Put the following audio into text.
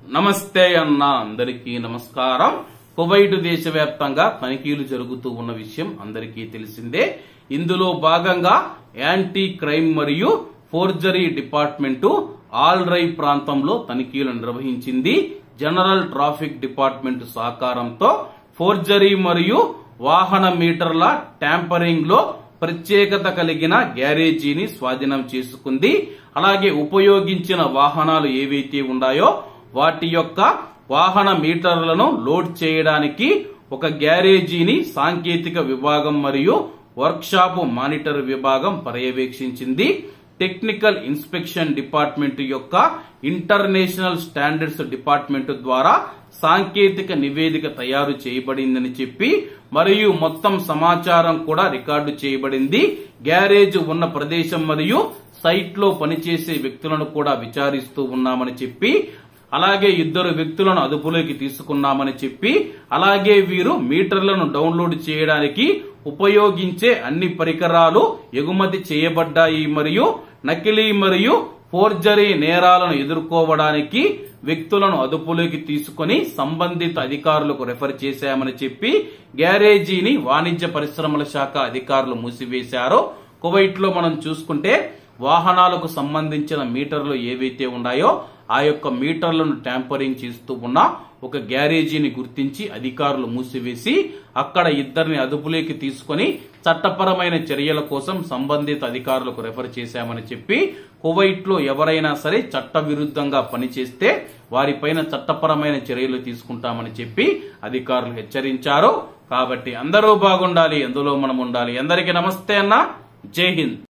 నమస్తే అన్న అందరికీ నమస్కారం కువైట్ దేశవ్యాప్తంగా తనిఖీలు జరుగుతూ ఉన్న విషయం అందరికీ తెలిసిందే ఇందులో భాగంగా యాంటీ క్రైమ్ మరియు ఫోర్జరీ డిపార్ట్మెంటు ఆల్ రై ప్రాంతంలో తనిఖీలు నిర్వహించింది జనరల్ ట్రాఫిక్ డిపార్ట్మెంట్ సహకారంతో ఫోర్జరీ మరియు వాహన మీటర్ల ట్యాంపరింగ్ లో ప్రత్యేకత కలిగిన గ్యారేజీని స్వాధీనం చేసుకుంది అలాగే ఉపయోగించిన వాహనాలు ఏవైతే ఉన్నాయో వాటి యొక్క వాహన మీటర్లను లోడ్ చేయడానికి ఒక గ్యారేజీని సాంకేతిక విభాగం మరియు వర్క్షాప్ మానిటర్ విభాగం పర్యవేక్షించింది టెక్నికల్ ఇన్స్పెక్షన్ డిపార్ట్మెంట్ యొక్క ఇంటర్నేషనల్ స్టాండర్డ్స్ డిపార్ట్మెంట్ ద్వారా సాంకేతిక నివేదిక తయారు చేయబడిందని చెప్పి మరియు మొత్తం సమాచారం కూడా రికార్డు చేయబడింది గ్యారేజ్ ఉన్న ప్రదేశం మరియు సైట్ లో పనిచేసే వ్యక్తులను కూడా విచారిస్తూ ఉన్నామని చెప్పి అలాగే ఇద్దరు వ్యక్తులను అదుపులోకి తీసుకున్నామని చెప్పి అలాగే వీరు మీటర్లను డౌన్లోడ్ చేయడానికి ఉపయోగించే అన్ని పరికరాలు ఎగుమతి చేయబడ్డాయి మరియు నకిలీ మరియు ఫోర్జరీ నేరాలను ఎదుర్కోవడానికి వ్యక్తులను అదుపులోకి తీసుకుని సంబంధిత అధికారులకు రెఫర్ చేశామని చెప్పి గ్యారేజీని వాణిజ్య పరిశ్రమల శాఖ అధికారులు మూసివేశారు కువైట్ లో మనం చూసుకుంటే వాహనాలకు సంబంధించిన మీటర్లు ఏవైతే ఉన్నాయో ఆ యొక్క మీటర్లను ట్యాంపరింగ్ చేస్తూ ఉన్న ఒక గ్యారేజీని గుర్తించి అధికారులు మూసివేసి అక్కడ ఇద్దరిని అదుపులోకి తీసుకొని చట్టపరమైన చర్యల కోసం సంబంధిత అధికారులకు రెఫర్ చేశామని చెప్పి కువైట్ లో ఎవరైనా సరే చట్ట విరుద్ధంగా పనిచేస్తే వారిపైన చట్టపరమైన చర్యలు తీసుకుంటామని చెప్పి అధికారులు హెచ్చరించారు కాబట్టి అందరూ బాగుండాలి అందులో మనం ఉండాలి అందరికీ నమస్తే అన్న జై హింద్